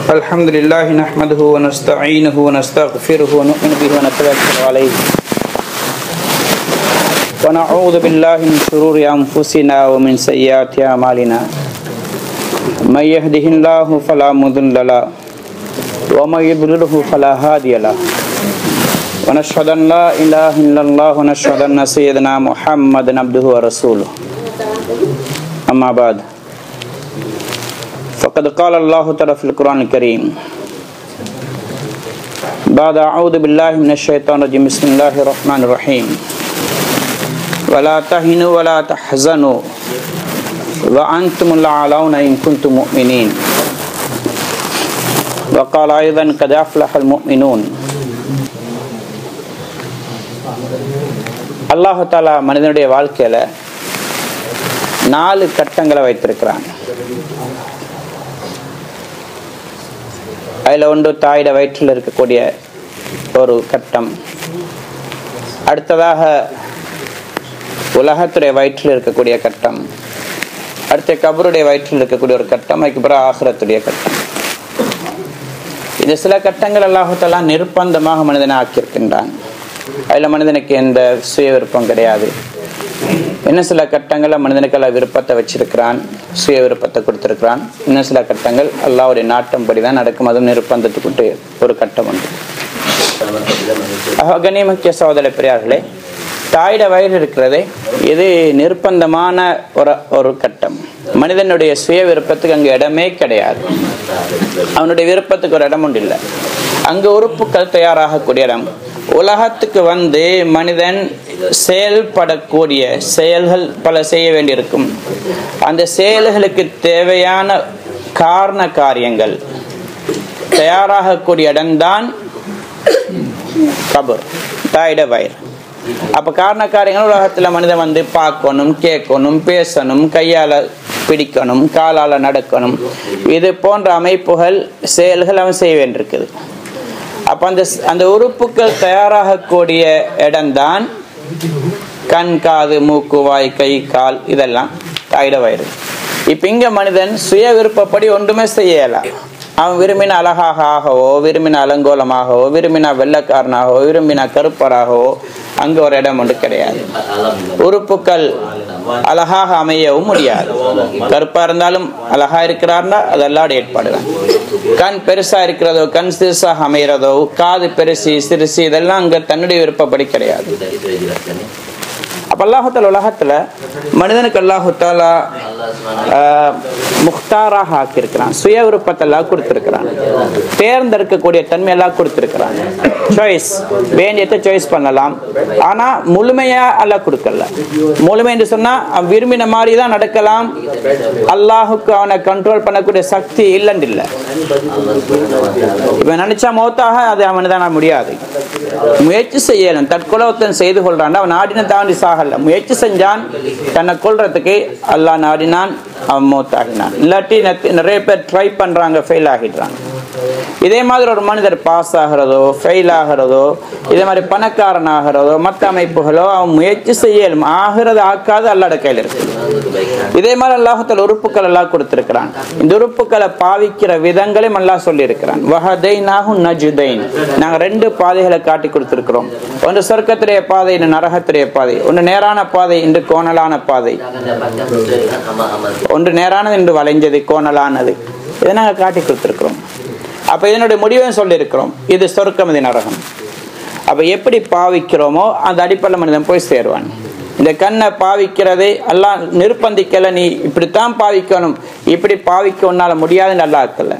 الحمد لله نحمده ونستعينه ونستغفره ونؤمن به ونتوكل عليه ونعوذ بالله من شرور أنفسنا ومن سيئات أعمالنا من يهده الله فلا مضل له ومن يضلله فلا هادي له ونشهد أن لا إله إلا الله ونشهد أن سيدنا محمد عبده ورسوله أما بعد فقد قال الله تعالى في القرآن الكريم بعد أعوذ بالله من الشيطان الرجيم بسم الله الرحمن الرحيم ولا تهنوا ولا تحزنوا وأنتم الأعلون إن كنتم مؤمنين وقال أيضا قد أفلح المؤمنون அல்லாஹு தாலா மனிதனுடைய வாழ்க்கையில நாலு கட்டங்களை வைத்திருக்கிறான் அதில் ஒன்று தாயிட வயிற்றில் இருக்கக்கூடிய ஒரு கட்டம் அடுத்ததாக உலகத்துடைய வயிற்றில் இருக்கக்கூடிய கட்டம் அடுத்த கபருடைய வயிற்றில் இருக்கக்கூடிய ஒரு கட்டம் அதுக்கப்புறம் ஆகிரத்துடைய கட்டம் இந்த சில கட்டங்கள் அல்லாஹத்தெல்லாம் நிர்பந்தமாக மனிதனை ஆக்கியிருக்கின்றான் அதில் மனிதனுக்கு எந்த சுய விருப்பம் கிடையாது இன்னும் சில கட்டங்களில் மனிதனுக்கெல்லாம் விருப்பத்தை வச்சிருக்கிறான் சுய விருப்பத்தை கொடுத்திருக்கிறான் இன்னும் சில கட்டங்கள் அல்லாவுடைய நாட்டம்படி தான் நடக்கும் அதுவும் நிர்பந்தத்துக்குட்டு ஒரு கட்டம் உண்டு கண்ணியமுக்கிய சோதனை பெரியார்களே தாயிட வயிறு இருக்கிறதே இது நிர்பந்தமான ஒரு ஒரு கட்டம் மனிதனுடைய சுய விருப்பத்துக்கு அங்கே இடமே கிடையாது அவனுடைய விருப்பத்துக்கு ஒரு இடம் உண்டு இல்லை அங்கு உறுப்புகள் தயாராகக்கூடிய இடம் உலகத்துக்கு வந்து மனிதன் செயல்படக்கூடிய செயல்கள் பல செய்ய வேண்டியிருக்கும் அந்த செயல்களுக்கு தேவையான காரண காரியங்கள் தயாராகக்கூடிய இடம்தான் கபர் தாயிட வயிறு அப்ப காரண காரியங்கள் உலகத்துல மனிதன் வந்து பார்க்கணும் கேட்கணும் பேசணும் கையால பிடிக்கணும் காலால நடக்கணும் இது போன்ற அமைப்புகள் செயல்கள் அவன் செய்ய வேண்டியிருக்குது அப்ப அந்த அந்த உறுப்புகள் தயாராகக்கூடிய இடம்தான் கண் காது மூக்கு வாய் கை கால் இதெல்லாம் தாயிட வயிறு இப்ப இங்க மனிதன் சுய விருப்பப்படி ஒன்றுமே செய்யலாம் அவன் விரும்பின அழகாக ஆகவோ விரும்பின அலங்கோலமாகவோ விரும்பின வெள்ளக்காரனாகவோ விரும்பின கருப்பராகவோ அங்க ஒரு இடம் ஒன்று கிடையாது உறுப்புகள் அழகாக அமையவும் முடியாது கருப்பா இருந்தாலும் அழகா இருக்கிறார்னா அது எல்லாட ஏற்பாடுதான் கண் பெருசா இருக்கிறதோ கண் சிறுசாக அமைகிறதோ காது பெருசி சிறுசி இதெல்லாம் அங்க தன்னுடைய விருப்பப்படி கிடையாது அப்ப அல்லாஹத்தால உலகத்துல மனிதனுக்கு அல்லாஹுத்தாலா முக்தாராக ஆக்கியிருக்கிறான் சுய விருப்பத்தெல்லாம் கொடுத்திருக்கிறான் தேர்ந்தெடுக்கக்கூடிய தன்மை எல்லாம் கொடுத்திருக்கிறான் சாய்ஸ் வேண்டியத்தை சாய்ஸ் பண்ணலாம் ஆனா முழுமையா அல்ல கொடுக்கல முழுமை என்று சொன்னா விரும்பின மாதிரி தான் நடக்கலாம் அல்லாஹுக்கு அவனை கண்ட்ரோல் பண்ணக்கூடிய சக்தி இல்லைன்னு இல்லை இவன் நினைச்சா மௌத்தாக அது அவனுதான் முடியாது முயற்சி செய்யணும் தற்கொலத்தன் செய்து கொள்றான் அவன் நாடின தாண்டி சாகல முயற்சி செஞ்சான் தன்னை கொள்றதுக்கு அல்லா நாடினான் அவன் மூத்தாகினான் இல்லாட்டி நிறைய பேர் ட்ரை பண்றாங்க ஃபெயில் ஆகிடுறாங்க இதே மாதிரி ஒரு மனிதர் பாஸ் ஆகிறதோ ஃபெயில் ஆகிறதோ இதே மாதிரி பணக்காரன் ஆகிறதோ மற்ற அமைப்புகளோ அவன் முயற்சி செய்யலும் ஆகிறது ஆக்காது அல்லாட கையில் இருக்கு இதே மாதிரி அல்லாஹத்தில் உறுப்புகள் எல்லாம் கொடுத்திருக்கிறான் இந்த உறுப்புகளை பாவிக்கிற விதங்களையும் எல்லாம் சொல்லி இருக்கிறான் வஹதைனாகும் நஜுதைன் நாங்க ரெண்டு பாதைகளை காட்டி கொடுத்திருக்கிறோம் ஒன்று சொர்க்கத்துடைய பாதை இன்னும் நரகத்துடைய பாதை ஒன்று நேரான பாதை இன்று கோணலான பாதை ஒன்று நேரானது என்று வளைஞ்சது கோணலானது இதை நாங்கள் காட்டி கொடுத்திருக்கிறோம் அப்ப இதனுடைய முடிவையும் சொல்லியிருக்கிறோம் இது சொர்க்கம் இது நரகம் அப்ப எப்படி பாவிக்கிறோமோ அந்த அடிப்படையில் மனிதன் போய் சேருவான் இந்த கண்ணை பாவிக்கிறதை எல்லாம் நிர்பந்திக்கல நீ இப்படித்தான் பாவிக்கணும் இப்படி பாவிக்க உன்னால முடியாதுன்னு நல்லா இருக்கல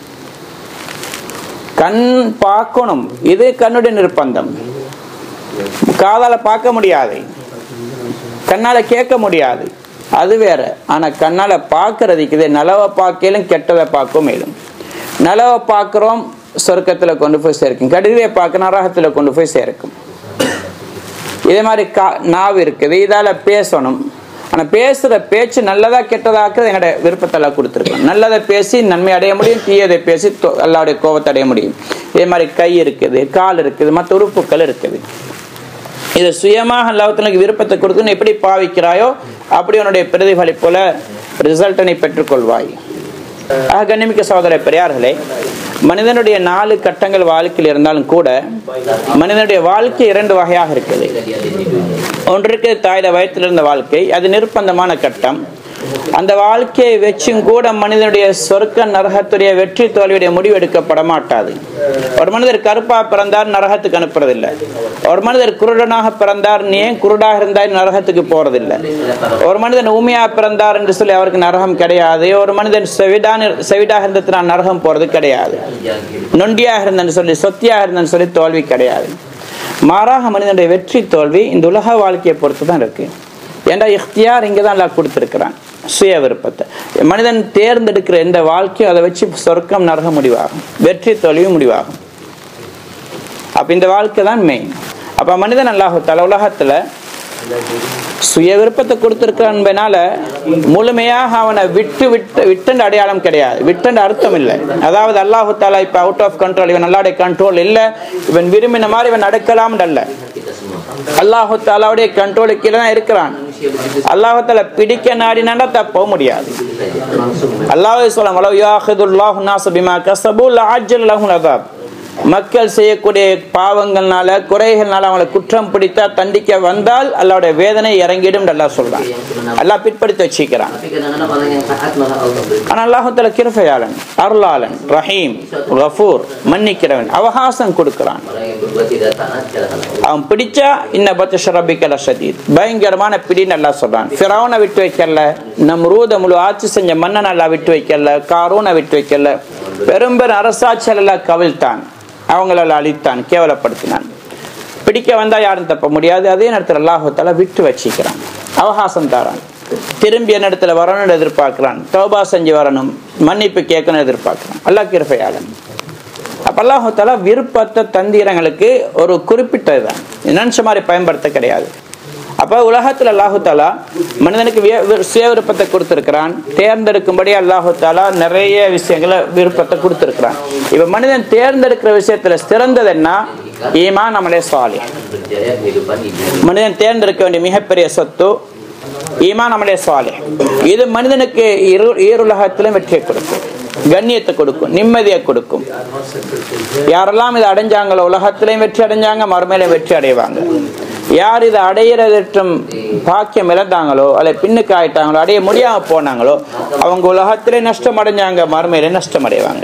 கண் பார்க்கணும் இது கண்ணுடைய நிர்பந்தம் காதால பார்க்க முடியாது கண்ணால கேட்க முடியாது அது வேற ஆனா கண்ணால பார்க்கறதுக்கு இது நலவை பார்க்கலும் கெட்டதை பார்க்க மேலும் நலவை பார்க்குறோம் சொர்க்கத்தில் கொண்டு போய் சேர்க்கும் கடிதையை பார்க்க நரகத்தில் கொண்டு போய் சேர்க்கும் இதே மாதிரி கா நாவு இருக்குது இதால் பேசணும் ஆனால் பேசுகிற பேச்சு நல்லதா கெட்டதாக்குறது என்னோட விருப்பத்தெல்லாம் கொடுத்துருக்கோம் நல்லதை பேசி நன்மை அடைய முடியும் தீயதை பேசி எல்லாருடைய கோபத்தை அடைய முடியும் இதே மாதிரி கை இருக்குது கால் இருக்குது மற்ற உறுப்புகள் இருக்குது இது சுயமாக அல்லாஹத்தினுக்கு விருப்பத்தை கொடுத்து எப்படி பாவிக்கிறாயோ அப்படி உன்னுடைய பிரதிபலிப்புல ரிசல்ட்டை நீ பெற்றுக்கொள்வாய் ஆக கண்ணிமிக்க சகோதர பெரியார்களே மனிதனுடைய நாலு கட்டங்கள் வாழ்க்கையில் இருந்தாலும் கூட மனிதனுடைய வாழ்க்கை இரண்டு வகையாக இருக்குது ஒன்றுக்கு தாயிட வயத்தில் இருந்த வாழ்க்கை அது நிர்பந்தமான கட்டம் அந்த வாழ்க்கையை வச்சும் கூட மனிதனுடைய சொர்க்க நரகத்துடைய வெற்றி தோல்வியுடைய முடிவு எடுக்கப்பட மாட்டாது ஒரு மனிதர் கருப்பா பிறந்தார் நரகத்துக்கு அனுப்புறதில்லை ஒரு மனிதர் குருடனாக பிறந்தார் நீ ஏன் குருடாக இருந்தால் நரகத்துக்கு போறதில்லை ஒரு மனிதன் ஊமையா பிறந்தார் என்று சொல்லி அவருக்கு நரகம் கிடையாது ஒரு மனிதன் செவிடான செவிடாக இருந்ததுனால் நரகம் போறது கிடையாது நொண்டியாக இருந்தன்னு சொல்லி சொத்தியாக இருந்தன்னு சொல்லி தோல்வி கிடையாது மாறாக மனிதனுடைய வெற்றி தோல்வி இந்த உலக வாழ்க்கையை பொறுத்து தான் இருக்கு ஏன்டா இஃப்தியார் இங்கே தான் எல்லாம் கொடுத்துருக்கிறான் சுய விருப்பத்தை மனிதன் தேர்ந்தெடுக்கிற எந்த வாழ்க்கையோ அதை வச்சு சொர்க்கம் நரக முடிவாகும் வெற்றி தோல்வி முடிவாகும் அப்ப இந்த வாழ்க்கை தான் மெயின் அப்ப மனிதன் அல்லாஹால உலகத்துல சுய விருப்பத்தை கொடுத்திருக்கிறான்பனால முழுமையாக அவனை விட்டு விட்டு விட்டுன்ற அடையாளம் கிடையாது விட்டுன்ற அர்த்தம் இல்லை அதாவது அல்லாஹு தாலா இப்ப அவுட் ஆஃப் கண்ட்ரோல் இவன் அல்லாடைய கண்ட்ரோல் இல்லை இவன் விரும்பின மாதிரி இவன் நடக்கலாம் அல்ல அல்லாஹு தாலாவுடைய கண்ட்ரோலுக்கு கீழே தான் இருக்கிறான் அல்லாஹு தாலா பிடிக்க நாடினா தப்ப முடியாது அல்லாஹ் சொல்லம் வலவ் யாஹிதுல்லாஹு நாஸ பிமா கஸபு லஅஜ்ஜல லஹுல் அஸாப் மக்கள் செய்யக்கூடிய பாவங்கள்னால குறைகள்னால அவங்களை குற்றம் பிடித்தா தண்டிக்க வந்தால் அல்லாவுடைய வேதனை இறங்கிடும் அல்லாஹ் சொல்றான் அல்லாஹ் பிற்படுத்தி வச்சுக்கிறான் Tapi kadang-kadang orang yang taat malah Allah beri. ஆனா அல்லாஹுத்தல கிருஃபையாளன் அருளாளன் ரஹீம் கஃபூர் மன்னிக்கிறவன் அவகாசம் கொடுக்கிறான் Orang yang berbuat tidak taat kadang-kadang Allah. அவன் பிடிச்சா இன்ன பத்த ஷரபிக்கல ஷதீத் பயங்கரமான பிடின்னு நல்லா சொல்றான் ஃபிரௌனை விட்டு வைக்கல நம்ரூத முழு ஆட்சி செஞ்ச மன்னன் எல்லாம் விட்டு வைக்கல காரூனை விட்டு வைக்கல பெரும் பெரும் அரசாட்சிகள் எல்லாம் கவிழ்த்தான் அவங்களெல்லாம் அழித்தான் கேவலப்படுத்தினான் பிடிக்க வந்தா யாரும் தப்ப முடியாது அதே நேரத்தில் அல்லாஹால விட்டு வச்சிக்கிறான் அவகாசம் தாரான் திரும்பி என்ன இடத்துல வரணும்னு எதிர்பார்க்கிறான் தௌபா செஞ்சு வரணும் மன்னிப்பு கேட்கணும் எதிர்பார்க்கிறான் அல்லாஹ் கிருபையாளன் அப்ப அல்லாஹால விருப்பத்தை தந்திரங்களுக்கு ஒரு குறிப்பிட்டது தான் நினைச்ச மாதிரி பயன்படுத்த கிடையாது அப்ப உலகத்துல அல்லாஹு தாலா மனிதனுக்கு விய- வி- சுய விருப்பத்தை கொடுத்திருக்கிறான் தேர்ந்தெடுக்கும்படி அல்லாஹு தாலா நிறைய விஷயங்களை விருப்பத்தை கொடுத்திருக்கிறான் இப்ப மனிதன் தேர்ந்தெடுக்கிற விஷயத்துல சிறந்தது என்ன ஈமா நம்மளே சாலி Berjaya kehidupan ini. மனிதன் தேர்ந்தெடுக்க வேண்டிய மிகப்பெரிய சொத்து ஈமா நம்மளே சாலி இது மனிதனுக்கு இரு ஈருலகத்திலும் வெற்றியை கொடுக்கும் கண்ணியத்தை கொடுக்கும் நிம்மதியை கொடுக்கும் யாரெல்லாம் இதை அடைஞ்சாங்களோ உலகத்திலையும் வெற்றி அடைஞ்சாங்க மறுமையிலையும் வெற்றி அடைவாங்க யார் இதை அடையிறதற்றும் பாக்கியம் இழந்தாங்களோ அல்ல பின்னுக்கு ஆயிட்டாங்களோ அடைய முடியாம போனாங்களோ அவங்க உலகத்திலே நஷ்டம் அடைஞ்சாங்க மறுமையிலே நஷ்டம் அடைவாங்க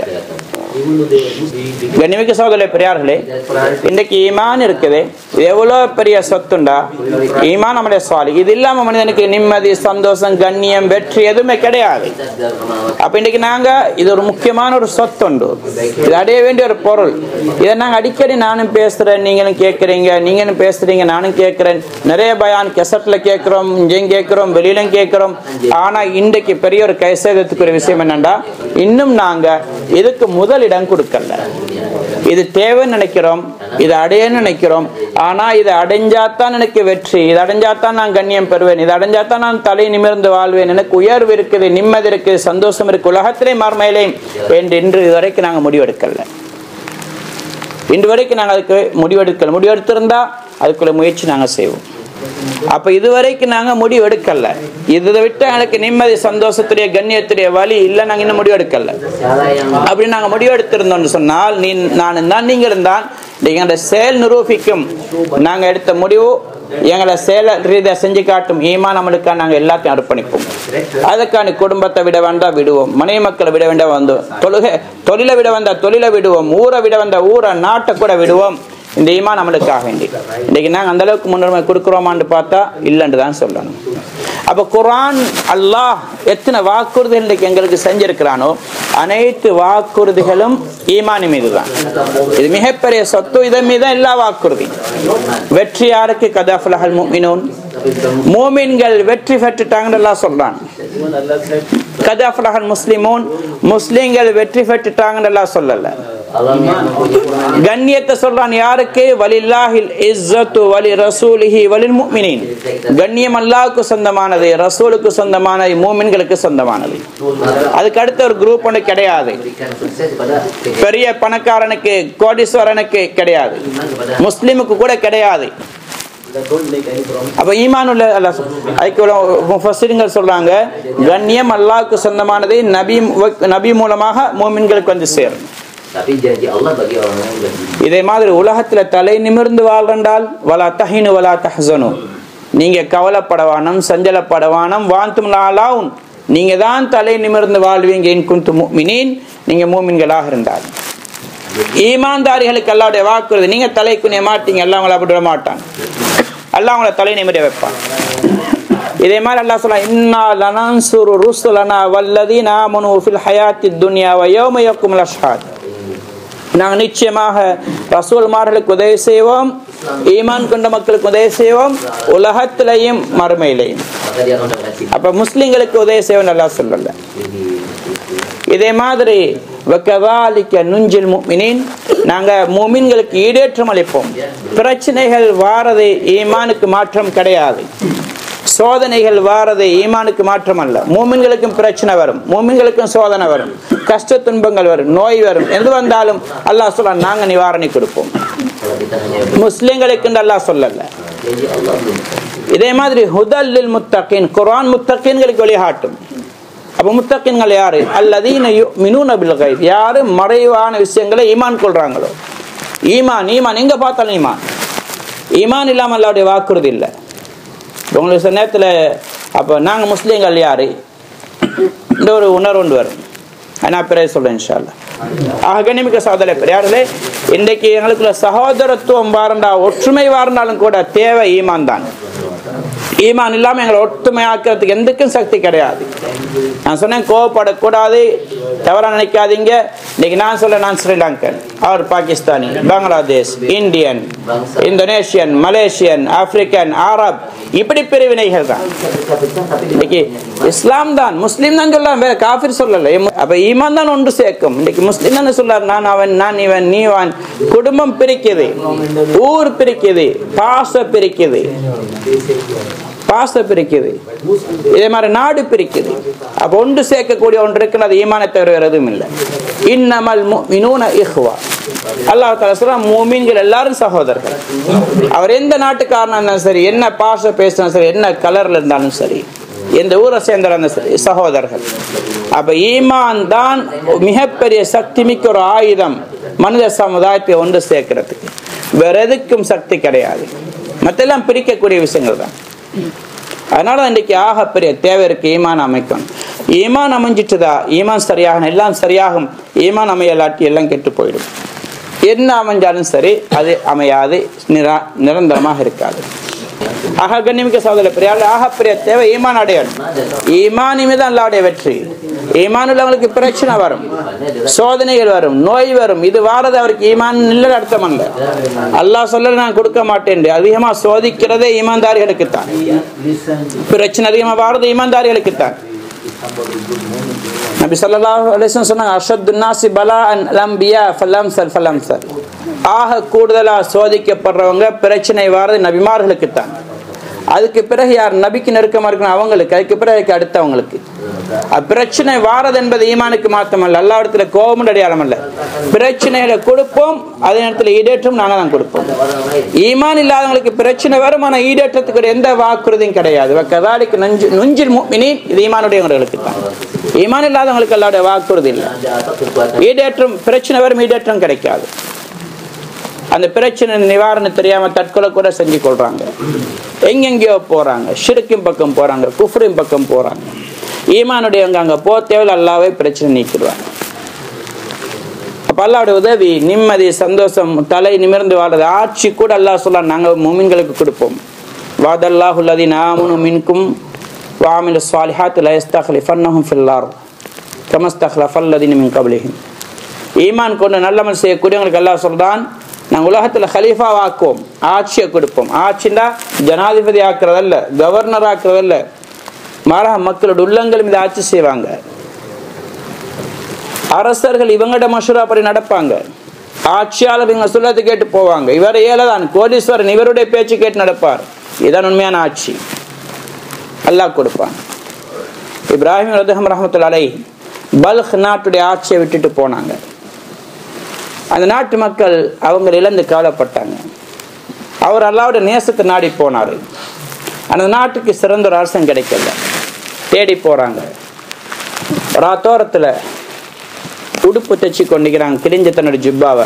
கண்ணிமிக்க சோதனை பெரியார்களே இன்னைக்கு ஈமான் இருக்குது இது எவ்வளவு பெரிய சொத்துண்டா ஈமான் நம்முடைய சுவாலி இது இல்லாம மனிதனுக்கு நிம்மதி சந்தோஷம் கண்ணியம் வெற்றி எதுவுமே கிடையாது Kita sedang mengalami அப்ப இன்னைக்கு நாங்க இது ஒரு முக்கியமான ஒரு சொத்துண்டு இது அடைய வேண்டிய ஒரு பொருள் இதை நாங்க அடிக்கடி நானும் பேசுறேன் நீங்களும் கேட்கறீங்க நீங்களும் பேசுறீங்க நானும் கேட்கிறேன் நிறைய பயான் கெசட்ல கேட்கிறோம் இங்கேயும் கேட்கிறோம் வெளியிலும் கேட்கிறோம் ஆனா இன்றைக்கு பெரிய ஒரு கைசேதத்துக்கு ஒரு விஷயம் என்னன்னா இன்னும் நாங்க இதுக்கு முதலிடம் கொடுக்கல இது தேவைன்னு நினைக்கிறோம் இது அடையன்னு நினைக்கிறோம் ஆனா இது அடைஞ்சாதான் எனக்கு வெற்றி இது அடைஞ்சாதான் நான் கண்ணியம் பெறுவேன் இது அடைஞ்சாதான் நான் தலை நிமிர்ந்து வாழ்வேன் எனக்கு உயர்வு இருக்குது நிம்மதி இருக்குது சந்தோஷம் இருக்கு உலகத்திலே மறுமையிலேயும் என்று இன்று இதுவரைக்கும் நாங்க முடிவெடுக்கல இன்று வரைக்கும் நாங்க அதுக்கு முடிவெடுக்கல முடிவெடுத்திருந்தா அதுக்குள்ள முயற்சி நாங்க செய்வோம் அப்ப இதுவரைக்கும் நாங்க முடிவு எடுக்கல இதை விட்டு எனக்கு நிம்மதி சந்தோஷத்துடைய கண்ணியத்துடைய வழி இல்ல நாங்க இன்னும் முடிவு எடுக்கல cara yang அப்படி நாங்க முடிவு எடுத்திருந்தோம்னு சொன்னால் நீ நான் தான் நீங்க இருந்தான் எங்களோட செயல் நிரூபிக்கும் நாங்க எடுத்த முடிவு எங்களை செயல ரீதியா செஞ்சு காட்டும் ஈமா நம்மளுக்கா நாங்க எல்லாத்தையும் அர்ப்பணிப்போம் அதுக்கான குடும்பத்தை விட வேண்டாம் விடுவோம் மனைவி மக்களை விட வேண்டாம் வந்தோம் தொழுகை தொழிலை விட வந்தா தொழிலை விடுவோம் ஊரை விட வந்த ஊரை நாட்டை கூட விடுவோம் இந்த ஈமா நம்மளுக்காக வேண்டி இன்னைக்கு நாங்க அந்த அளவுக்கு முன்னுரிமை கொடுக்குறோமான்னு பார்த்தா இல்லைன்னு தான் சொல்லணும் அப்ப குர்ஆன் அல்லாஹ் எத்தனை வாக்குறுதிகள் இன்றைக்கு எங்களுக்கு செஞ்சிருக்கிறானோ அனைத்து வாக்குறுதிகளும் ஈமானி மீது தான் இது மிகப்பெரிய சொத்து இதன் மீது தான் எல்லா வாக்குறுதி வெற்றி யாருக்கு கதாஃபுலஹல் முஃமினூன் மூமின்கள் வெற்றி பெற்றுட்டாங்கன்னு எல்லாம் சொல்றான் கதாஃபுலஹல் முஸ்லிமூன் முஸ்லிம்கள் வெற்றி பெற்றுட்டாங்கன்னு எல்லாம் சொல்லல Allah yang கண்ணியத்தை சொல்றான் யாருக்கு வலில்லாஹில் இஸ்ஸத்து வலி ரசூலிஹி வலில் முஃமினீன் கண்ணியம் அல்லாஹ்வுக்கு சொந்தமானது ரசூலுக்கு சொந்தமானது மூமின்களுக்கு சொந்தமானது அதுக்கு அடுத்த ஒரு குரூப் ஒன்று கிடையாது memberikan sukses kepada பெரிய பணக்காரனுக்கு கோடீஸ்வரனுக்கு கிடையாது முஸ்லிமுக்கு கூட கிடையாது அப்ப ஈமான் உள்ள அல்லாஹ் சொல்- அதுக்கு உள்ள முஃபஸ்ஸிர்கள் சொல்றாங்க கண்ணியம் அல்லாஹ்வுக்கு சொந்தமானது நபி நபி மூலமாக மூமின்களுக்கு வந்து சேரும் Tapi janji Allah bagi orang yang beriman. இதே மாதிரி உலகத்துல தலை நிமிர்ந்து வாழ்றண்டால் வலா தஹினு வலா தஹ்சனு நீங்க கவலைப்படவானம் சஞ்சலப்படவானம் வாந்தும் லாலாவுன் நீங்க தான் தலை நிமிர்ந்து வாழ்வீங்க இன் குந்து முஃமினீன் நீங்க மூமின்களாக இருந்தால் ஈமான்தாரிகளுக்கு அல்லாவுடைய வாக்குறுதி நீங்க தலை குனிய மாட்டீங்க எல்லாம் உங்களை அப்படி விட மாட்டான் அல்லாஹ் உங்களை தலை நிமிர வைப்பான் இதே மாதிரி அல்லாஹ் சொல்ல இன்னா லனன்சுரு ருசுலனா வல்லதீன ஆமனு ஃபில் ஹயாத்தி துன்யா வ யௌம யக்குமுல் அஷ்ஹாத் நாங்கள் நிச்சயமாக ரசூல்மார்களுக்கு உதவி செய்வோம் ஈமான் கொண்ட மக்களுக்கு உதவி செய்வோம் உலகத்திலையும் மறுமையிலையும் Maka dia akan mendapatkan sini. அப்ப முஸ்லிம்களுக்கு உதவி செய்வோம் நல்லா சொல்லல இதே மாதிரி வக்கதாலிக்க நுஞ்சில் முமினின் நாங்க மூமின்களுக்கு ஈடேற்றம் அளிப்போம் பிரச்சனைகள் வாரது ஈமானுக்கு மாற்றம் கிடையாது சோதனைகள் வாரது ஈமானுக்கு மாற்றம் அல்ல மூமின்களுக்கும் பிரச்சனை வரும் மூமின்களுக்கும் சோதனை வரும் கஷ்ட துன்பங்கள் வரும் நோய் வரும் எது வந்தாலும் அல்லாஹ் சொல்ல நாங்க நிவாரணி கொடுப்போம் Kalau kita hanya முஸ்லிம்களுக்கு அல்லாஹ் சொல்லல janji Allah belum. இதே மாதிரி ஹுதல்லில் முத்தகின் குர்ஆன் முத்தகின்களுக்கு வழிகாட்டும் அப்ப முத்தகின்கள் யாரு அல்லதீன மினூன பில் கைப் யாரு மறைவான விஷயங்களை ஈமான் கொள்றாங்களோ ஈமான் ஈமான் எங்க பார்த்தாலும் ஈமான் ஈமான் இல்லாம அல்லாவுடைய வாக்குறுதி இல்லை உங்களுக்கு சில நேரத்தில் அப்போ நாங்கள் முஸ்லீம்கள் யாரு இந்த ஒரு உணர்வு ஒன்று வரும் நான் பிறகு சொல்றேன் இன்ஷால்லா ஆக கண்ணிமிக்க சகோதர பெரியார்களே இன்றைக்கு எங்களுக்குள்ள சகோதரத்துவம் வாரண்டா ஒற்றுமை வாரண்டாலும் கூட தேவை ஈமான் தான் ஈமான் இல்லாமல் எங்களை ஒற்றுமையாக்குறதுக்கு எந்தக்கும் சக்தி கிடையாது நான் சொன்னேன் கோவப்படக்கூடாது தவறா நினைக்காதீங்க இன்னைக்கு நான் சொல்ல நான் ஸ்ரீலங்கன் அவர் Pakistani Bangladesh Indian Indonesian Malaysian African Arab இப்படி பிரிவினைகள் தான் Pecah-pecah tapi di இன்னைக்கு இஸ்லாம் தான் முஸ்லீம் தான் சொல்லலாம் வேற காஃபிர் சொல்லல எம்- அப்ப ஈமான் தான் ஒன்று சேர்க்கும் இன்னைக்கு முஸ்லீம் தானே சொல்லார் நான் அவன் நான் இவன் நீ அவன் குடும்பம் பிரிக்குது ஊர் பிரிக்குது பாச பிரிக்குது பாச பிரிக்குது இதே மாதிரி நாடு பிரிக்குது அப்ப ஒன்று சேர்க்கக்கூடிய ஒன்று இருக்குன்னு அது ஈமானை தவிர வேற எதுவும் இல்லை இன்னமல் முஃமினூன இஹ்வா அல்லாஹ் தஆலா சொல்றான் மூமின்கள் எல்லாரும் சகோதரர்கள் அவர் எந்த நாட்டுக்காரனா இருந்தாலும் சரி என்ன பாஷை பேசினாலும் சரி என்ன கலர்ல இருந்தாலும் சரி எந்த ஊரை சேர்ந்தவரா இருந்தாலும் சரி சகோதரர்கள் அப்ப ஈமான் தான் மிகப்பெரிய சக்தி மிக்க ஒரு ஆயுதம் மனித சமுதாயத்தை ஒன்று சேர்க்கிறதுக்கு வேற எதுக்கும் சக்தி கிடையாது மற்றெல்லாம் பிரிக்கக்கூடிய விஷயங்கள் தான் அதனால தான் இன்றைக்கு ஆகப்பெரிய தேவை இருக்கு ஈமான் அமைக்கணும் ஈமான் அமைஞ்சிட்டுதா ஈமான் சரியாகணும் எல்லாம் சரியாகும் ஈமான் அமையலாட்டி எல்லாம் கெட்டு போயிடும் என்ன அமைஞ்சாலும் சரி அது அமையாது நிரா நிரந்தரமாக இருக்காது ஆக கண்ணிமிக்க சகோதர பெரியாள் ஆகப்பெரிய தேவை ஈமான் அடையணும் ஈமான் மீது அல்லாவுடைய வெற்றி ஈமான் உள்ளவங்களுக்கு பிரச்சனை வரும் சோதனைகள் வரும் நோய் வரும் இது வாரது அவருக்கு ஈமான் இல்லை அர்த்தம் அல்ல அல்லாஹ் சொல்ல நான் கொடுக்க மாட்டேன் அதிகமா சோதிக்கிறதே ஈமான்தாரிகளுக்குத்தான் பிரச்சனை அதிகமா வாரது ஈமான்தாரிகளுக்குத்தான் நபி ஸல்லல்லாஹு அலைஹி வஸல்லம் சொன்னாங்க அஷத்து நாசி பலா அன் லம்பியா ஃபலம் சல் ஃபலம் சல் ஆக கூடுதலா சோதிக்கப்படுறவங்க பிரச்சனை வாரது நபிமார்களுக்குத்தான் அதுக்கு பிறகு யார் நபிக்கு நெருக்கமா இருக்கணும் அவங்களுக்கு அதுக்கு பிறகு அதுக்கு அடுத்தவங்களுக்கு அஹ் பிரச்சனை வாரது என்பது ஈமானுக்கு மாத்தமல்ல அல்லா இடத்துல கோபம் அடையாளம் அல்ல பிரச்சனைகளை கொடுப்போம் அதே நேரத்தில் ஈடேற்றம் நாங்க தான் கொடுப்போம் orang lain. ஈமான் இல்லாதவங்களுக்கு பிரச்சனை வரும் ஆனா ஈடேற்றத்துக்கு ஒரு எந்த வாக்குறுதியும் கிடையாது கதாலிக்கு நஞ்சு நுஞ்சில் முஃமினீன் இது ஈமானுடையவங்களுக்கு தான் ஈமான் இல்லாதவங்களுக்கு அல்லாவுடைய வாக்குறுதி இல்லை Ada apa kekuatan ஈடேற்றம் பிரச்சனை வரும் ஈடேற்றம் கிடைக்காது அந்த பிரச்சனை நிவாரணம் தெரியாம தற்கொலை கூட செஞ்சு கொள்றாங்க எங்கெங்கேயோ போறாங்க ஷிருக்கின் பக்கம் போறாங்க குஃப்ரின் பக்கம் போறாங்க ஈமானுடையவங்க அங்க போ தேவையில்ல அல்லாவே பிரச்சனை நீக்கிடுவாங்க அப்ப அல்லாவுடைய உதவி நிம்மதி சந்தோஷம் தலை நிமிர்ந்து வாழ்றது ஆட்சி கூட அல்லாஹ் சொல்ல நாங்க முமின்களுக்கு கொடுப்போம் வாதல்லாஹு அல்லதீன ஆமனு மின்கும் வாமிலு ஸாலிஹாத் லா யஸ்தக்லிஃபன்னஹும் ஃபில் அர்த் கமா இஸ்தக்லஃபல் லதீன மின் கப்லிஹிம் ஈமான் கொண்டு நல்லமல் செய்யக்கூடியவங்களுக்கு அல்லாஹ் சொல்றான் நாங்கள் உலகத்தில் ஹலீஃபா ஆக்குவோம் ஆட்சியை கொடுப்போம் ஆட்சின்னா ஜனாதிபதி ஆக்குறதல்ல கவர்னர் ஆக்குறதல்ல மாறாக மக்களோட உள்ளங்கள் மீது ஆட்சி செய்வாங்க அரசர்கள் இவங்கட மஷூரா படி நடப்பாங்க ஆட்சியாளர் இவங்க சொல்லத்தை கேட்டு போவாங்க இவர் ஏழதான் கோடீஸ்வரன் இவருடைய பேச்சு கேட்டு நடப்பார் இதான் உண்மையான ஆட்சி அல்லாஹ் கொடுப்பான் இப்ராஹிம் ரதகம் ரஹமத்துல் அலை பல்க் நாட்டுடைய ஆட்சியை விட்டுட்டு போனாங்க அந்த நாட்டு மக்கள் அவங்க இழந்து கவலைப்பட்டாங்க அவர் அல்லாவுடைய நேசத்தை நாடி போனார் அந்த நாட்டுக்கு சிறந்த ஒரு அரசன் கிடைக்கல தேடி போறாங்க ராத்தோரத்தில் உடுப்பு தைச்சு கொண்டிருக்கிறாங்க கிழிஞ்ச தன்னோட ஜிப்பாவை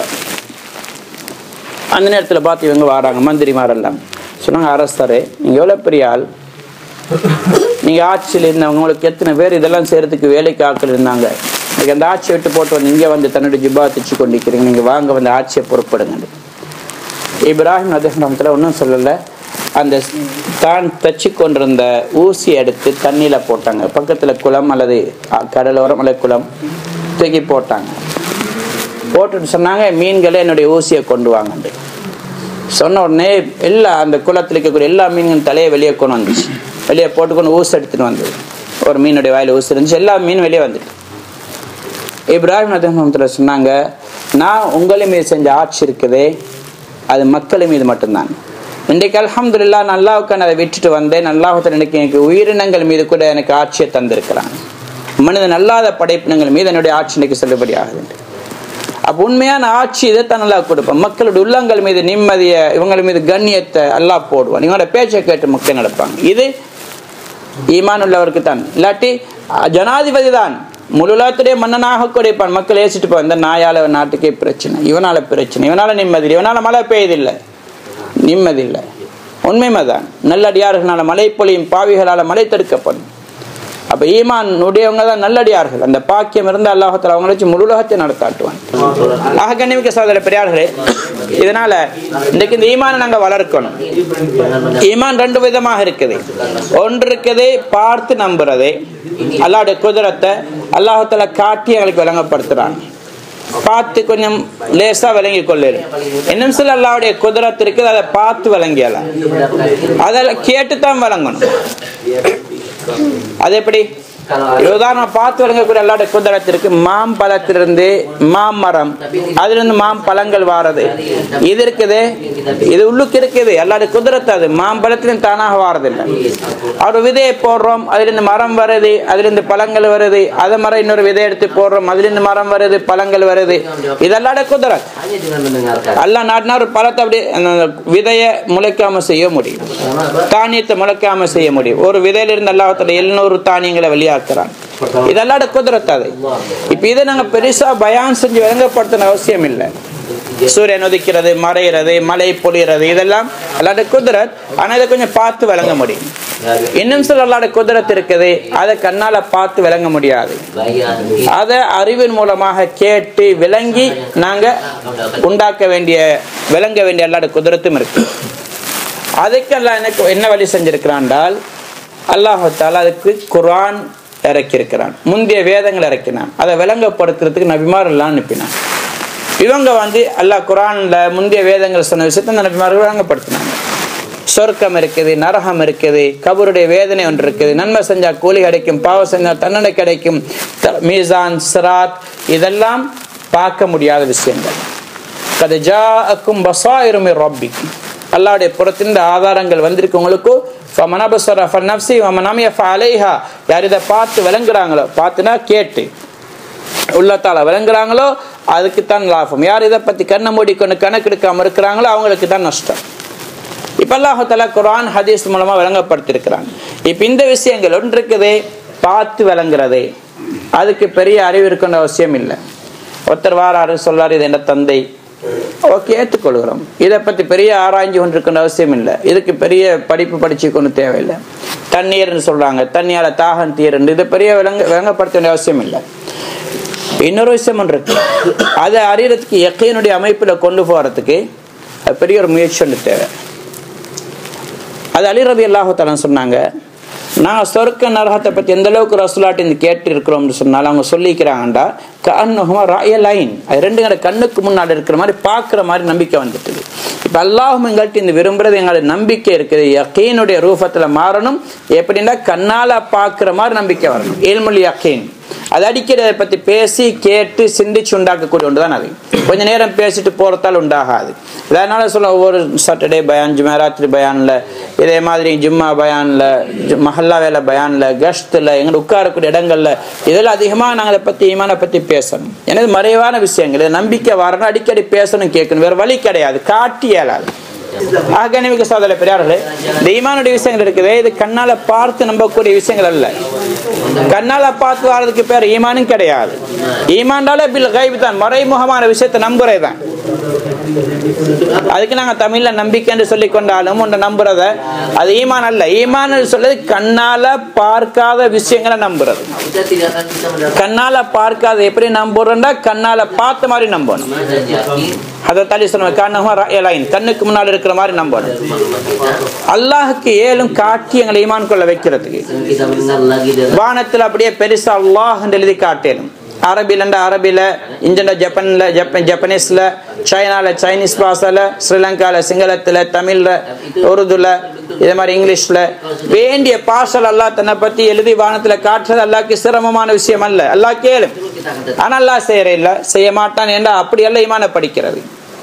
அந்த நேரத்தில் பார்த்து இவங்க வராங்க மந்திரிமாரெல்லாம் சொன்னாங்க அரசரே நீங்கள் எவ்வளோ பெரிய ஆள் நீங்கள் ஆட்சியில் இருந்தவங்க உங்களுக்கு எத்தனை பேர் இதெல்லாம் செய்கிறதுக்கு வேலைக்கு ஆட்கள் இருந்தாங்க இன்னைக்கு அந்த ஆட்சியை விட்டு போட்டு வந்து இங்கே வந்து தன்னோட ஜிப்பா தைச்சு கொண்டிருக்கிறீங்க நீங்கள் வாங்க வந்து ஆட்சியை பொறுப்படுங்க இப்ராஹிம் நதீரத்தில் ஒன்றும் சொல்லலை அந்த தான் தச்சு கொண்டிருந்த ஊசி எடுத்து தண்ணியில் போட்டாங்க பக்கத்தில் குளம் அல்லது அ- கடலோரம் அல்லது குளம் தூக்கி போட்டாங்க போட்டுட்டு சொன்னாங்க மீன்களை என்னுடைய ஊசியை கொண்டு வாங்கண்டு சொன்ன உடனே எல்லா அந்த குளத்தில் இருக்கக்கூடிய எல்லா மீன்களும் தலையை வெளியே கொண்டு வந்துச்சு வெளியே போட்டுக்கொண்டு ஊசி எடுத்துட்டு வந்தது ஒரு மீனுடைய வாயில ஊசி இருந்துச்சு எல்லா மீன் வெளியே வந்துட்டு இப்ராஹிம் நதீரத்தில் சொன்னாங்க நான் உங்களை மீது செஞ்ச ஆட்சி இருக்குதே அது மக்கள் மீது மட்டும்தான் இன்றைக்கு அல்ஹம்துலில்லா நல்லாவுக்கு நான் அதை விட்டுட்டு வந்தேன் நல்லாஹத்தில் எனக்கு எனக்கு உயிரினங்கள் மீது கூட எனக்கு ஆட்சியை தந்திருக்கிறான் மனிதன் அல்லாத படைப்பினங்கள் மீது என்னுடைய ஆட்சி இன்னைக்கு செல்லுபடி ஆகுது அப்போ உண்மையான ஆட்சி இதைத்தான் நல்லா கொடுப்பேன் மக்களுடைய உள்ளங்கள் மீது நிம்மதியை இவங்கள் மீது கண்ணியத்தை அல்லாஹ் போடுவான் இவங்களோட பேச்சை கேட்டு மக்கள் நடப்பாங்க இது ஈமான் உள்ளவருக்கு தான் இல்லாட்டி அஹ், ஜனாதிபதி தான் முழுலாத்துடைய மன்னனாக கொடுப்பான் மக்கள் ஏசிட்டு போய் இந்த நாயால நாட்டுக்கே பிரச்சனை இவனால பிரச்சனை இவனால நிம்மதி இல்லை, இவனால மழை பெய்யுதில்லை நிம்மதி இல்லை உண்மைமைதான் நல்லடியார்களால மழை பொழியும் பாவிகளால மழை தடுக்கப்படும் அப்ப ஈமான் உடையவங்க தான் நல்லடியார்கள் அந்த பாக்கியம் இருந்து அல்லாஹத்தில் அவங்களை வச்சு முழு உலகத்தை நடத்தாட்டுவான் ஆக கண்ணிமிக்க சகோதர பெரியார்களே இதனால இன்றைக்கு இந்த ஈமானை நாங்க வளர்க்கணும் ஈமான் ரெண்டு விதமாக இருக்குது ஒன்று இருக்குது பார்த்து நம்புறது அல்லாஹ்வுடைய குதிரத்தை அல்லாஹத்துல காட்டி எங்களுக்கு விளங்கப்படுத்துறான் பார்த்து கொஞ்சம் லேசா விளங்கி கொள்ளு இன்னும் சில அல்லாவுடைய குதிரத்து இருக்குது அதை பார்த்து விளங்கியலாம் அதெல்லாம் கேட்டு தான் விளங்கணும் அது எப்படி இது உதாரணம் பார்த்து விளங்கக்கூடிய அல்லாட குதிரத்திற்கு மாம்பழத்திலிருந்து மாமரம் அதிலிருந்து மாம்பழங்கள் வாரது இது இருக்குது இது உள்ளுக்கு இருக்குது அல்லாட குதிரத்து அது மாம்பழத்திலும் தானாக வாரதில்லை ஒரு விதையை போடுறோம் அதிலிருந்து மரம் வருது அதிலிருந்து பழங்கள் வருது அதை மரம் இன்னொரு விதை எடுத்து போடுறோம் அதிலிருந்து மரம் வருது பழங்கள் வருது இது அல்லாட குதிரத் hanya dengan mendengarkan அல்லா நாட்டினா ஒரு பழத்தை அப்படியே அந்த விதையை முளைக்காம செய்ய முடியும் தானியத்தை முளைக்காம செய்ய முடியும் ஒரு விதையில இருந்து அல்லாஹத்துல எழுநூறு தானியங்களை வெளியாக்குறான் இதெல்லாம் குதிரத்து அது இப்ப இதை நாங்க பெருசா பயான் செஞ்சு விளங்கப்படுத்தின அவசியம் இல்லை சூரியன் உதிக்கிறது மறையிறது மழை பொழிகிறது இதெல்லாம் அல்லாட குதிரத் ஆனா இதை கொஞ்சம் பார்த்து விளங்க முடியும் இன்னும் சில அல்லாட குதிரத் இருக்குது அதை கண்ணால பார்த்து விளங்க முடியாது bayan அதை அறிவின் மூலமாக கேட்டு விளங்கி நாங்க உண்டாக்க வேண்டிய விளங்க வேண்டிய அல்லாட குதிரத்தும் இருக்கு அதுக்கு அல்லாஹ் எனக்கு என்ன வழி செஞ்சிருக்கிறான்டால் அல்லாஹால அதுக்கு குர்ஆன் இறக்கியிருக்கிறான் முந்தைய வேதங்கள் இறக்கினான் அதை விளங்கப்படுத்துறதுக்கு நபிமார் எல்லாம் அனுப்பினான் இவங்க வந்து அல்லாஹ் குர்ஆன்ல முந்தைய வேதங்கள் சொன்ன விஷயத்தை அந்த நபிமார்கள் விளங்கப்படுத்தினாங்க சொர்க்கம் இருக்குது நரகம் இருக்குது கபருடைய வேதனை ஒன்று இருக்குது நன்மை செஞ்சா கூலி கிடைக்கும் பாவம் செஞ்சா தண்டனை கிடைக்கும் த- மீசான் சிராத் இதெல்லாம் பார்க்க முடியாத விஷயங்கள் கது ஜாஅக்கும் பசாயிரும் ரப்பிக்கும் அல்லாஹ்வுடைய புறத்திலிருந்து ஆதாரங்கள் வந்திருக்கு உங்களுக்கு ஃபமன் அபஸர ஃபநஃப்ஸி வமன் அமிய ஃபஅலைஹா யார் இதை பார்த்து விளங்குறாங்களோ பார்த்துனா கேட்டு உள்ளத்தால விளங்குறாங்களோ அதுக்கு தான் லாபம் யார் இதை பத்தி கண்ணை மூடிக்கொண்டு கணக்கெடுக்காம இருக்கிறாங்களோ அவங்களுக்கு தான் நஷ்டம் இப்ப அல்லாஹால குர்ஆன் ஹதீஸ் மூலமா விளங்கப்படுத்திருக்கிறாங்க இப்ப இந்த விஷயங்கள் ஒன்று இருக்குதே பார்த்து விளங்குறதே அதுக்கு பெரிய அறிவு இருக்கணும் அவசியம் இல்லை ஒருத்தர் வாராரு சொல்றாரு இது என்ன தந்தை ஓகே ஏற்றுக்கொள்கிறோம் இதை பத்தி பெரிய ஆராய்ஞ்சு கொண்டு இருக்கணும் அவசியம் இல்லை இதுக்கு பெரிய படிப்பு படிச்சு கொண்டு தேவையில்லை தண்ணீர்னு சொல்றாங்க தண்ணியால தாகம் தீரண்டு இது பெரிய விளங்க விளங்கப்படுத்த வேண்டிய அவசியம் இல்லை இன்னொரு விஷயம் ஒன்று இருக்கு அதை அறியறதுக்கு எக்கையினுடைய அமைப்புல கொண்டு போறதுக்கு அது பெரிய ஒரு முயற்சி ஒன்று தேவை அது அலி ரதி அல்லாஹாலன் சொன்னாங்க நாங்கள் சொர்க்க நரகத்தை பற்றி எந்த அளவுக்கு ரசூலாட்டி இந்த கேட்டு இருக்கிறோம்னு சொன்னாலும் அவங்க சொல்லிக்கிறாங்கண்டா கண்ணுகமா ராய லைன் அது ரெண்டு எங்களோட கண்ணுக்கு முன்னாடி இருக்கிற மாதிரி பார்க்குற மாதிரி நம்பிக்கை வந்துட்டுது இப்போ அல்லாஹும் எங்கள்கிட்ட இந்த விரும்புறது எங்களோட நம்பிக்கை இருக்குது யக்கீனுடைய ரூபத்தில் மாறணும் எப்படின்னா கண்ணால் பார்க்குற மாதிரி நம்பிக்கை வரணும் ஏழ்மொழி யக்கீன் அது அடிக்கடி அதை பற்றி பேசி கேட்டு சிந்திச்சு உண்டாக்கக்கூடிய ஒன்று தான் அது கொஞ்ச நேரம் பேசிட்டு போகிறதால் உண்டாகாது அதனால சொல்ல ஒவ்வொரு சாட்டர்டே பயான் ஜுமேராத்திரி பயானில் இதே மாதிரி ஜும்மா பயானில் ஜு- மஹல்லா வேலை பயானில் கஷ்டில் எங்களை உட்காரக்கூடிய இடங்கள்ல இதெல்லாம் அதிகமாக நாங்கள் அதை பற்றி ஈமானை பற்றி பேசணும் எனது மறைவான விஷயங்கள் இது நம்பிக்கை வரணும் அடிக்கடி பேசணும் கேட்கணும் வேறு வழி கிடையாது காட்டி இயலாது ஆகனிமிக்க சோதனை பெரியார்களே இந்த ஈமானுடைய விஷயங்கள் இருக்குது இது கண்ணால பார்த்து நம்பக்கூடிய விஷயங்கள் அல்ல கண்ணால பார்த்து வர்றதுக்கு பேர் ஈமானும் கிடையாது ஈமான்டாலே பில் கைப் தான் மறைமுகமான விஷயத்தை நம்புறே தான் அதுக்கு நாங்க தமிழ்ல நம்பிக்கை என்று சொல்லி கொண்டாலும் ஒன்று நம்புறத அது ஈமான் அல்ல ஈமான் சொல்றது கண்ணால பார்க்காத விஷயங்களை நம்புறது Kita tidak akan bisa mendapatkan கண்ணால பார்க்காத எப்படி நம்புறோம்னா கண்ணால பார்த்த மாதிரி நம்பணும் kita yakin அதை தள்ளி சொன்ன கண்ணகம் கண்ணுக்கு முன்னால் இருக்கிற மாதிரி நம்பணும் maklumat kita. அல்லாஹுக்கு ஏலும் காட்டி எங்களை ஈமான் கொள்ள வைக்கிறதுக்கு Dan kita mendengar lagi dari வானத்தில் அப்படியே பெருசா அல்லாஹ் என்று எழுதி காட்டேனும் அரபிலண்ட அரபில இந்தியன் ஜப்பான்ல ஜப்பன் ஜப்பனீஸ்ல சைனால சைனீஸ் பாஷைல ஸ்ரீலங்கால சிங்களத்துல தமிழ்ல உருதுல இதே மாதிரி இங்கிலீஷ்ல வேண்டிய பாஷல் அல்லாஹ் தன்னை பத்தி எழுதி வானத்துல காட்டுறது அல்லாஹ்க்கு சிரமமான விஷயம் அல்ல அல்லாஹ் கேளும் kita akan tetap ஆனா அல்லாஹ் செய்யற இல்ல செய்ய மாட்டான் என்றா அப்படி அல்ல ஈமான படிக்கிறது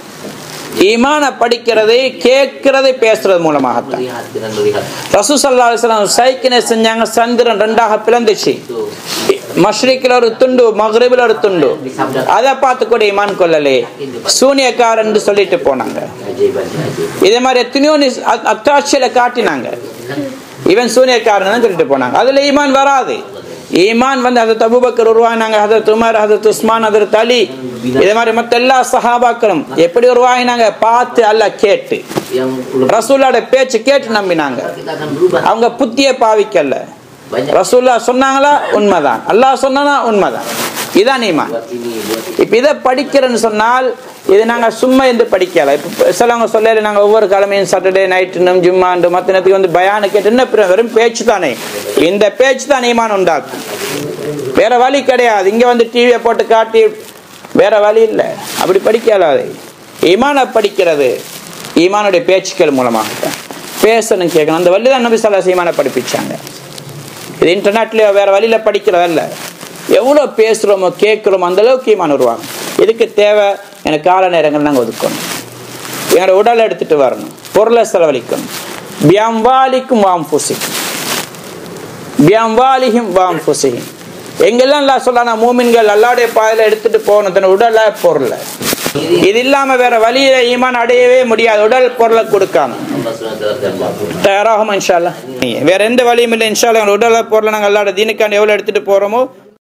ஈமான படிக்கிறது கேட்கிறது பேசுறது மூலமாகத்தான் melihat dengan melihat ரசூ சல்லா அலிஸ்லாம் சைக்கினை செஞ்சாங்க சந்திரன் ரெண்டாக பிளந்துச்சு மஷ்ரிக்கில் ஒரு துண்டு மக்ரிபில் ஒரு துண்டு அதை பார்த்து கூட இமான் கொள்ளலே சூனியக்காரன் சொல்லிட்டு போனாங்க keajaiban keajaiban இதே மாதிரி எத்தனையோ நிஸ்- அ- அத்தாட்சியில காட்டினாங்க இவன் சூனியக்காரன் சொல்லிட்டு போனாங்க அதுல ஈமான் வராது ஈமான் வந்து ஹதரத் அபூபக்கர் உருவாகினாங்க ஹதரத் உமர் ஹதரத் உஸ்மான் ஹதரத் அலி இதே மாதிரி மத்த எல்லா சஹாபாக்களும் எப்படி உருவாகினாங்க பார்த்து அல்லாஹ் கேட்டு yang belum ரசூலோட பேச்சு கேட்டு நம்பினாங்க kita akan berubah அவங்க புத்திய பாவிக்கல banyak ரசூல்லா சொன்னாங்களா உண்மைதான் அல்லாஹ் சொன்னா உண்மைதான் இதான் ஈமான் buat ini buat itu இப்ப இதை படிக்கிறேன்னு சொன்னால் இது நாங்க சும்மா இருந்து படிக்கல இப்ப சிலவங்க சொல்லல நாங்க ஒவ்வொரு கிழமையும் சாட்டர்டே நைட்டுனும் ஜும்மாண்டு மத்த நேரத்துக்கு வந்து பயானு கேட்டு என்ன பிர- வெறும் பேச்சு தானே இந்த பேச்சு தான் ஈமான் உண்டாக்கும் வேற வழி கிடையாது இங்க வந்து டிவியை போட்டு காட்டி வேற வழி இல்லை அப்படி படிக்கலாது ஈமான படிக்கிறது ஈமானுடைய பேச்சுக்கள் மூலமாக தான். பேசணும் கேட்கணும் அந்த வழி தான் நபி சொல்லா ஈமான படிப்பிச்சாங்க இது இன்டர்நெட்லயோ வேற வழியில படிக்கிறதல்ல எவ்வளோ பேசுகிறோமோ கேட்குறோமோ அந்த அளவுக்கு ஈமான் வருவாங்க இதுக்கு தேவை எனக்கு கால நேரங்கள் நாங்கள் ஒதுக்கணும் எங்களோட உடலை எடுத்துட்டு வரணும் பொருளை செலவழிக்கணும் பியம்வாலிக்கும் வாம் புசிக்கும் பியம்வாலிகும் வாம் புசிகும் எங்கெல்லாம் அல்லா சொல்லானா மூமின்கள் அல்லாடைய பாதையில எடுத்துட்டு போகணும் தன் உடலை பொருளை இது இல்லாம வேற வழியில ஈமான் அடையவே முடியாது உடல் பொருளை கொடுக்காம Allah SWT dan தயாராகும் இன்ஷால்லா வேற எந்த வழியும் இல்லை இன்ஷால்லா எங்களோட உடலை பொருளை நாங்கள் அல்லாட தீனுக்காண்டி எவ்வளவு எடுத்துட்டு போறோமோ